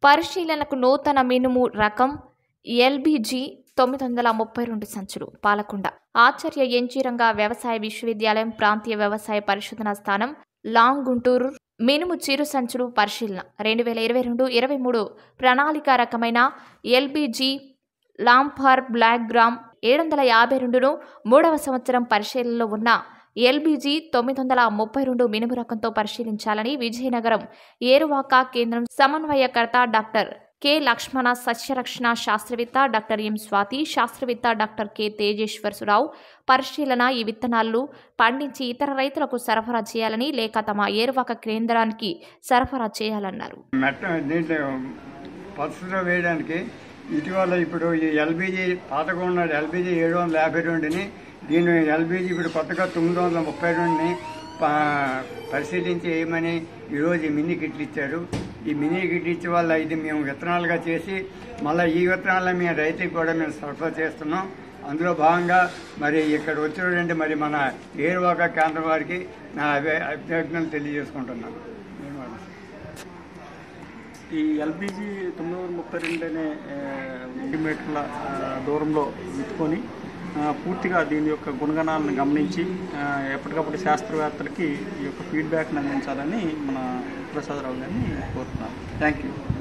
పరిశీలనకు నూతన మినుము రకం ఎల్బీజీ తొమ్మిది వందల ముప్పై రెండు సంచులు పాలకొండ ఆచార్య ఎన్జీరంగా వ్యవసాయ విశ్వవిద్యాలయం ప్రాంతీయ వ్యవసాయ పరిశోధనా స్థానం లాంగ్ గుంటూరు మినుము చిరు సంచులు పరిశీలన రెండు వేల ఇరవై రెండు ఇరవై మూడు ప్రణాళిక రకమైన ఎల్బీజీ లాంఫార్ బ్లాక్ గ్రామ్ ఏడు వందల యాభై రెండును మూడవ సంవత్సరం పరిశీలనలో ఉన్న ఎల్బీజీ తొమ్మిది వందల ముప్పై రెండు మినుము రకంతో పరిశీలించాలని విజయనగరం ఏరువాక కేంద్రం సమన్వయకర్త డాక్టర్ కె లక్ష్మణ సస్యరక్షణ శాస్త్రవేత్త డాక్టర్ ఎం స్వాతి శాస్త్రవేత్త డాక్టర్ కె తేజేశ్వరరావు పరిశీలన ఈ విత్తనాలు పండించి ఇతర రైతులకు సరఫరా చేయాలని లేక తమ ఏరువాక కేంద్రానికి సరఫరా చేయాలన్నారు మెట్ట దీంట్లో పసుపులో వేయడానికి ఇటీవల ఇప్పుడు ఈ ఎల్బీజీ పాతగా ఉన్న ఎల్బీజీ ఏడు వందల యాభై రెండుని దీని ఎల్బీజీ ఇప్పుడు కొత్తగా తొమ్మిది వందల ముప్పై రెండుని ప- పరిశీలించి వేయమని ఈరోజు ఈ మినీ కిట్లు ఇచ్చారు ఈ మినీ కిట్ ఇచ్చే వల్ల ఇది మేము విత్తనాలుగా చేసి మళ్ళీ ఈ విత్తనాలను మేము రైతుకి కూడా మేము సరఫరా చేస్తున్నాం అందులో భాగంగా మరి ఇక్కడ వచ్చినటువంటి మరి మన ఏరువాక కేంద్రం వారికి నా అభి అభ్యర్థనలు తెలియజేసుకుంటున్నాను ధన్యవాదాలు. ఈ ఎల్పిజి తొమ్మిది వందల ముప్పై రెండు అనే మిల్లీమీటర్ల ఆ, దూరంలో విత్తుకొని ఆ, పూర్తిగా దీని యొక్క గుణగణాలను గమనించి ఆ, ఎప్పటికప్పుడు శాస్త్రవేత్తలకి ఈ యొక్క ఫీడ్బ్యాక్ని అందించాలని మన ప్రసాదరావు గారిని కోరుతున్నాను థ్యాంక్ యూ